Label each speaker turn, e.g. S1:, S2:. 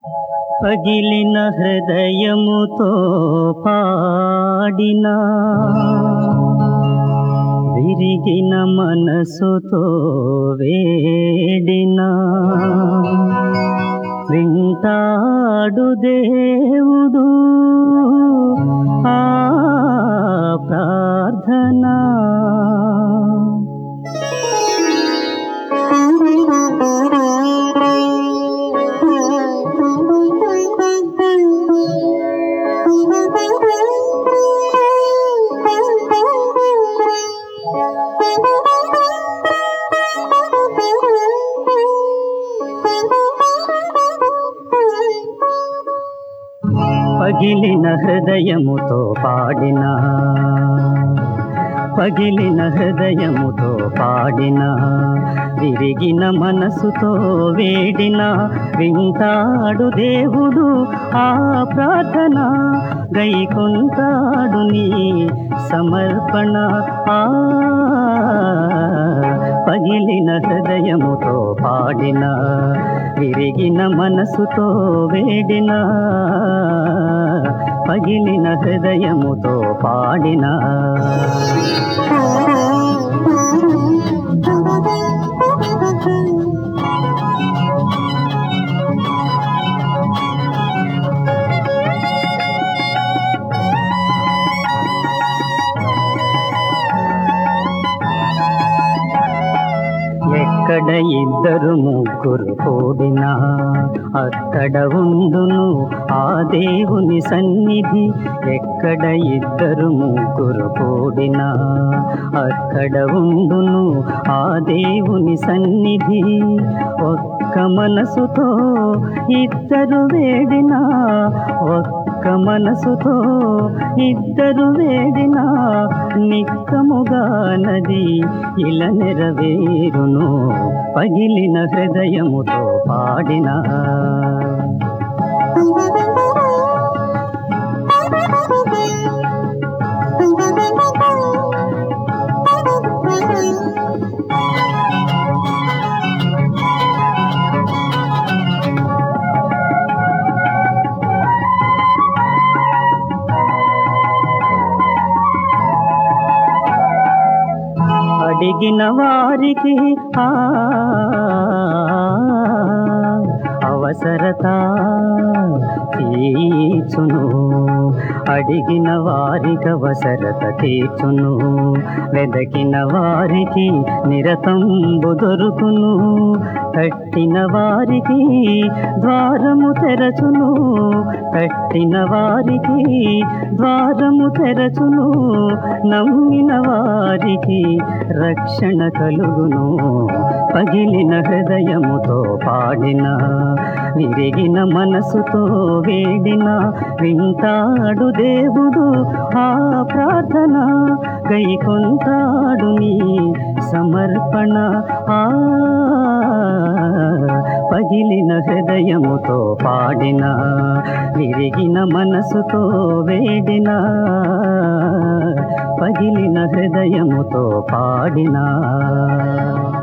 S1: పగిలిన హృదయముతో పాడినా విరిగిన మనసుతో వేడినా వింటాడు దేవుడు ఆ ప్రార్థనా పగిలిన హృదయముతో పాడిన పగిలిన హృదయముతో పాడిన విరిగిన మనసుతో వేడిన వింటాడు దేవుడు ఆ ప్రార్థన గైకొంటాడు నీ సమర్పణ ఆ పగిలిన హృదయముతో పాడిన విరిగిన మనసుతో వేడిన పగిలిన హృదయముతో పాడిన ఎక్కడ ఇద్దరు ముగ్గురు కూడినా అక్కడ ఉండును ఆ దేవుని సన్నిధి ఎక్కడ ఇద్దరు ముగ్గురు కూడినా అక్కడ ఉండును ఆ దేవుని సన్నిధి ఒక్క మనసుతో ఇద్దరు వేడినా ఒక్క మనసుతో ఇద్దరు వేడినా నిక్కముగా నది ఇలా నెరవేరును పగిలిన హృదయముతో పాడిన అడిగిన వారికి ఆ అవసరత తీర్చును అడిగిన వారికి అవసరత తీర్చును వెదకిన వారికి నిరతంబు దొరుకును కట్టిన వారికి ద్వారము తెరచును కట్టిన వారికి ద్వారము తెరచును నమ్మిన వారికి రక్షణ కలుగును పగిలిన హృదయముతో పాడిన విరిగిన మనసుతో వేడిన వింటాడు దేవుడు ఆ ప్రార్థన గైకొంటాడు నీ సమర్పణ ఆ పగిలిన హృదయముతో పాడిన విరిగిన మనసుతో వేడిన పగిలిన హృదయముతో పాడినా